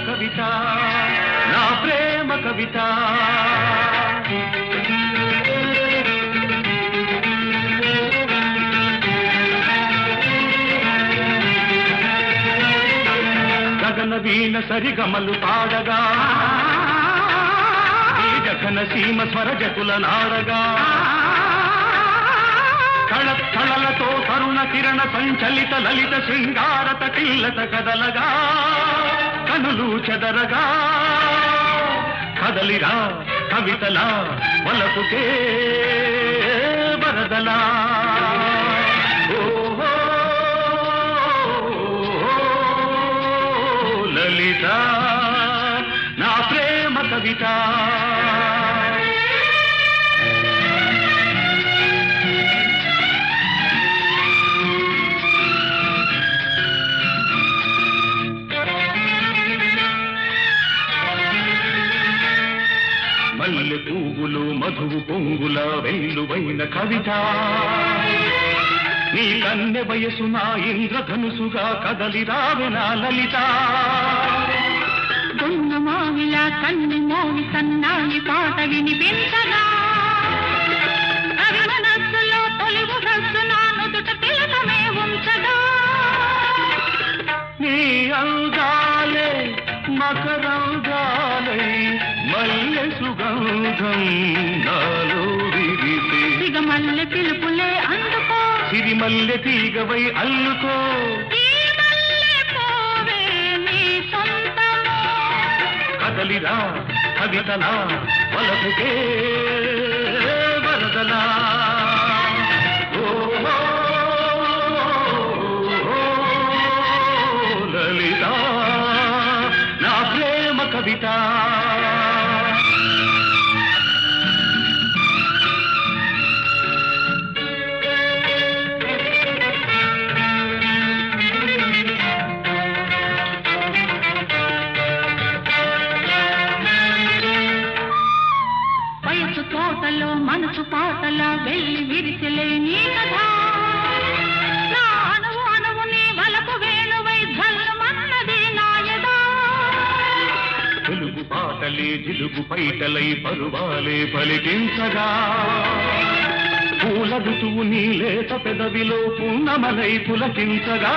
కవిత నా ప్రేమ కవిత గగన వీణ సరిగమలు పాడగా ఈ జఘన సీమ స్వరజకుల నాడగా కళ కళలతో తరుణ కిరణ సంచలిత లలిత శృంగారత కిల్లత కదలగా కనులు చెదరగా కదలిరా కవితలా వలపుకే వరదలా ఓహో లలిత నా ప్రేమ కవిత మల్లె పువ్వులు మధువు పొంగుల వెల్లువైన కవిత నీ కన్నె వయసు నా ఇంద్రధనుసుగా కదలి రావెనా లలిత దొన్న మావిలా కన్ను మోవి సన్నాయి పాట వినిపించగా కవి మనస్సులో తొలి ముఖస్సు నా నుదుట తిలకమే ఉంచగా నీ అందాలే మకరంగాలై మల్లె సుగంధం నాలో విరితే సిగమల్లె పిలుపులే అందుకో సిరిమల్లె తీగవై అల్లుకో ఈ మల్లె పోవే నీ సొంతము కదలిరా కవితలా వలపుకే వరదలా ఓహో, లలిత నా ప్రేమ కవిత వయసు తోటలో మనసు పాటల వెళ్ళి విరిసిలే నీ కథ నా అణువు అణువు నీ వలపు వేణువై ధల్లుమన్నది నాయదా తెలుగు పాటలే జిలుగు పైటలై పరువాలే పలికించగా పూల ఋతువు నీ లేత పెదవిలో పున్నమలై పులకించగా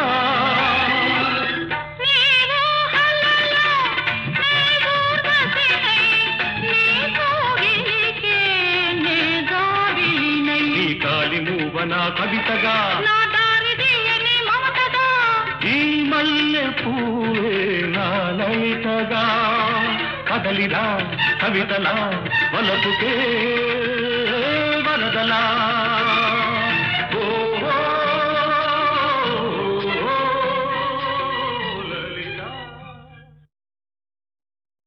నీ ఊహలలో నీ ఊర్వశినై, నీ కోగిలికే నే గావినై. నీ కాలి మూవన కవితగా నా దారి తీయని మమతగా ఈ మల్లె పూవే నా లలితగా కదలిరా కవితలా వలపుకే వరదలా